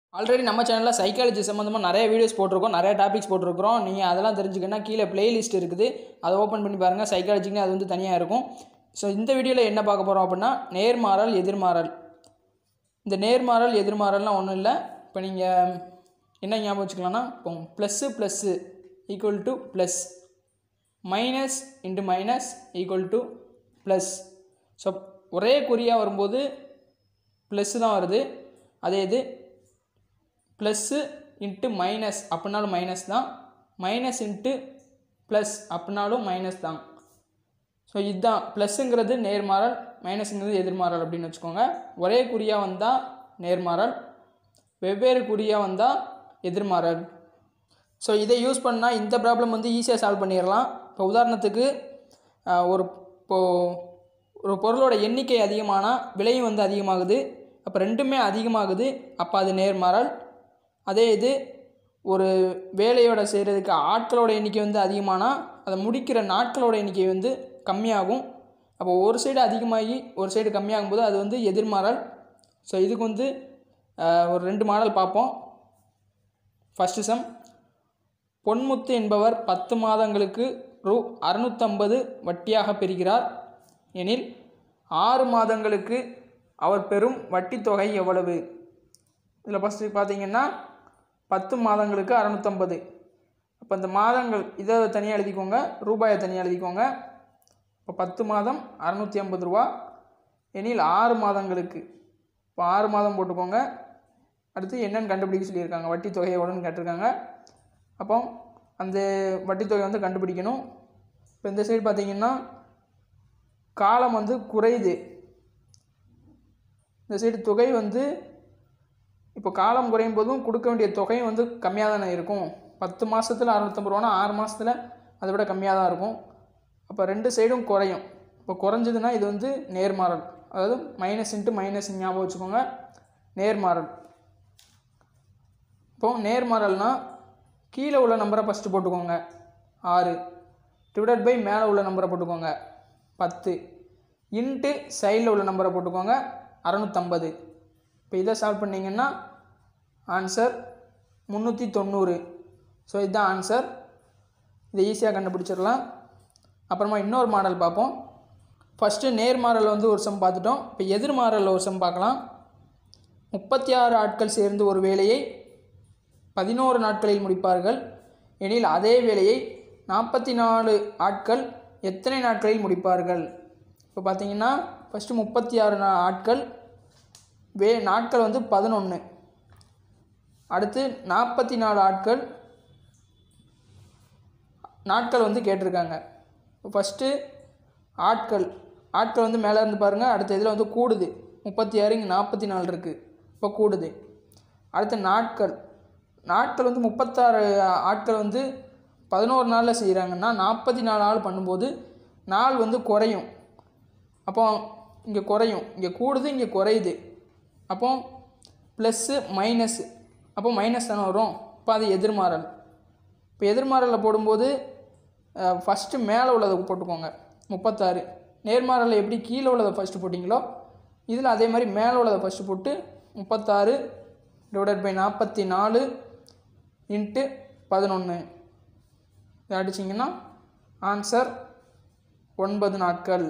already நம்ம சேனலில் psychology சம்மந்தமாக நிறைய வீடியோஸ் போட்டிருக்கோம் நிறைய டாபிக்ஸ் போட்டிருக்கிறோம் நீங்கள் அதெல்லாம் தெரிஞ்சுக்கணும்னா கீழே பிளேலிஸ்ட் இருக்குது அதை ஓப்பன் பண்ணி பாருங்கள் சைக்காலஜிக்குன்னு அது வந்து தனியாக இருக்கும் ஸோ இந்த வீடியோவில் என்ன பார்க்க போகிறோம் அப்படின்னா நேர்மாறல் எதிர்மாறல் இந்த நேர்மாறல் எதிர்மாறல்னால் ஒன்றும் இல்லை இப்போ நீங்கள் என்ன ஞாபகம் வச்சுக்கலாம்னா இப்போ plus plus equal to plus minus into minus equal to plus so ஒரே குறியாக வரும்போது ப்ளஸ்ஸு தான் வருது அதே இது ப்ளஸ்ஸு இன்ட்டு மைனஸ் அப்படின்னாலும் மைனஸ் தான் மைனஸ் இன்ட்டு ப்ளஸ் அப்படின்னாலும் மைனஸ் தான் ஸோ இதுதான் ப்ளஸ்ஸுங்கிறது நேர்மாறல் மைனஸுங்கிறது எதிர்மாறல் அப்படின்னு வச்சுக்கோங்க ஒரே குறியாக வந்தால் நேர்மாறல் வெவ்வேறு குறியாக வந்தால் எதிர்மாறல் ஸோ இதை யூஸ் பண்ணால் இந்த ப்ராப்ளம் வந்து ஈஸியாக சால்வ் பண்ணிடலாம் இப்போ உதாரணத்துக்கு ஆஹ், ஒரு இப்போது ஒரு பொருளோட எண்ணிக்கை அதிகமானால் விலையும் வந்து அதிகமாகுது அப்போ ரெண்டுமே அதிகமாகுது அப்போ அது நேர்மாறல் அதே இது ஒரு வேலையோட செய்கிறதுக்கு ஆட்களோட எண்ணிக்கை வந்து அதிகமானால் அதை முடிக்கிற நாட்களோட எண்ணிக்கை வந்து கம்மியாகும் அப்போ ஒரு சைடு அதிகமாகி ஒரு சைடு கம்மியாகும் போது அது வந்து எதிர்மாறல் ஸோ இதுக்கு வந்து ஆஹ், ஒரு ரெண்டு மாடல் பார்ப்போம் ஃபஸ்ட்டு சம் பொன்முத்து என்பவர் பத்து மாதங்களுக்கு ரூ அறுநூத்தம்பது வட்டியாக பெறுகிறார் எனில் ஆறு மாதங்களுக்கு அவர் பெறும் வட்டித் தொகை எவ்வளவு இதில் ஃபஸ்ட்டு பார்த்தீங்கன்னா பத்து மாதங்களுக்கு அறநூற்றம்பது அப்போ இந்த மாதங்கள் இதை தனியாக எழுதிக்கோங்க ரூபாயை தனியாக எழுதிக்கோங்க இப்போ பத்து மாதம் அறநூற்றி ஐம்பது ரூபா எனில் ஆறு மாதங்களுக்கு இப்போ ஆறு மாதம் போட்டுக்கோங்க அடுத்து என்னென்னு கண்டுபிடிக்க சொல்லியிருக்காங்க வட்டி தொகை எவ்வளோன்னு கேட்டிருக்காங்க அப்போ அந்த வட்டி தொகை வந்து கண்டுபிடிக்கணும் இப்போ இந்த சைடு பார்த்தீங்கன்னா காலம் வந்து குறையுது இந்த சைடு தொகை வந்து இப்போ காலம் குறையும் போதும் கொடுக்க வேண்டிய தொகையும் வந்து கம்மியாக தானே இருக்கும் பத்து மாதத்தில் அறுநூத்தம்பது ரூபானா ஆறு மாதத்தில் அதை விட கம்மியாக தான் இருக்கும் அப்போ ரெண்டு சைடும் குறையும் இப்போ குறைஞ்சதுன்னா இது வந்து நேர்மாறல் அதாவது மைனஸ் இன்ட்டு மைனஸ் ஞாபகம் வச்சுக்கோங்க நேர்மாறல் இப்போ நேர்மாறல்னா கீழே உள்ள நம்பரை ஃபஸ்ட்டு போட்டுக்கோங்க ஆறு டிவைடட் பை மேலே உள்ள நம்பரை போட்டுக்கோங்க பத்து இன்ட்டு சைடில் உள்ள நம்பரை போட்டுக்கோங்க அறநூற்றம்பது இப்போ இதை சால்வ் பண்ணிங்கன்னா ஆன்சர் முந்நூற்றி தொண்ணூறு ஸோ இதுதான் ஆன்சர் இதை ஈஸியாக கண்டுபிடிச்சிடலாம் அப்புறமா இன்னொரு மாடல் பார்ப்போம் ஃபஸ்ட்டு நேர்மாறல் வந்து ஒரு சம் பார்த்துட்டோம் இப்போ எதிர்மாறல் ஒரு சம் பார்க்கலாம் முப்பத்தி ஆறு ஆட்கள் சேர்ந்து ஒரு வேலையை பதினோரு நாட்களில் முடிப்பார்கள் எனில் அதே வேலையை நாற்பத்தி நாலு ஆட்கள் எத்தனை நாட்களில் முடிப்பார்கள் இப்போ பார்த்தீங்கன்னா ஃபஸ்ட்டு முப்பத்தி ஆறு நா ஆட்கள் வே நாட்கள் வந்து பதினொன்று அடுத்து நாற்பத்தி நாலு ஆட்கள் நாட்கள் வந்து கேட்டிருக்காங்க ஃபஸ்ட்டு ஆட்கள் ஆட்கள் வந்து மேலே இருந்து பாருங்கள் அடுத்த இதில் வந்து கூடுது முப்பத்தி ஆறு இங்கே நாற்பத்தி நாலு இருக்குது இப்போ கூடுது அடுத்து நாட்கள் நாட்கள் வந்து முப்பத்தாறு ஆட்கள் வந்து பதினோரு நாளில் செய்கிறாங்கன்னா நாற்பத்தி நாலு நாள் பண்ணும்போது நாள் வந்து குறையும் அப்போ இங்கே குறையும் இங்கே கூடுது இங்கே குறையுது அப்போ ப்ளஸ்ஸு மைனஸ்ஸு அப்போ மைனஸ் தானே வரும் இப்போ அது எதிர்மாறல் இப்போ எதிர்மாறலில் போடும்போது ஃபஸ்ட்டு மேலே உள்ளதை போட்டுக்கோங்க முப்பத்தாறு நேர்மாறலில் எப்படி கீழே உள்ளதை ஃபஸ்ட்டு போட்டிங்களோ இதில் அதே மாதிரி மேலே உள்ளதை ஃபஸ்ட்டு போட்டு முப்பத்தாறு டிவைடட் பை நாற்பத்தி நாலு இன்ட்டு பதினொன்று இதை அடிச்சிங்கன்னா ஆன்சர் ஒன்பது நாட்கள்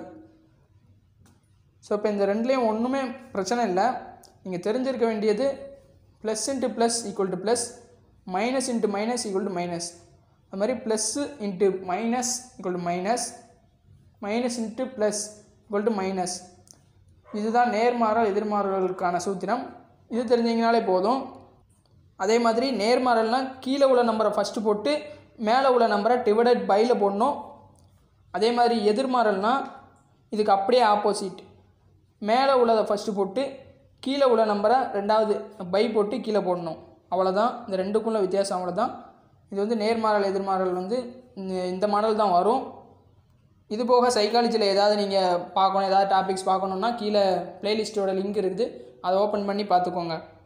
ஸோ இப்போ இந்த ரெண்டுலேயும் ஒன்றுமே பிரச்சனை இல்லை நீங்கள் தெரிஞ்சிருக்க வேண்டியது plus into plus equal to plus minus into minus equal to minus அது மாதிரி plus into minus equal to minus minus into plus equal to minus இதுதான் நேர்மாறல் எதிர்மாறல்களுக்கான சூத்திரம் இது தெரிஞ்சிங்கனாலே போதும் அதே மாதிரி நேர்மாறல்னால் கீழே உள்ள நம்பரை ஃபஸ்ட்டு போட்டு மேலே உள்ள நம்பரை டிவைடட் பையில் போடணும் அதே மாதிரி எதிர்மாறல்னா இதுக்கு அப்படியே ஆப்போசிட் மேலே உள்ளதை ஃபஸ்ட்டு போட்டு கீழே உள்ள நம்பரை ரெண்டாவது பை போட்டு கீழே போடணும் அவ்வளோதான் இந்த ரெண்டுக்குள்ள வித்தியாசம் அவ்வளோதான் இது வந்து நேர்மாறல் எதிர்மாறல் வந்து இந்த- இந்த மாடல் தான் வரும் இது போக சைக்காலஜியில் ஏதாவது நீங்கள் பார்க்கணும் ஏதாவது டாபிக்ஸ் பார்க்கணுன்னா கீழே ப்ளேலிஸ்ட்டோட லிங்க் இருக்குது அதை ஓப்பன் பண்ணி பார்த்துக்கோங்க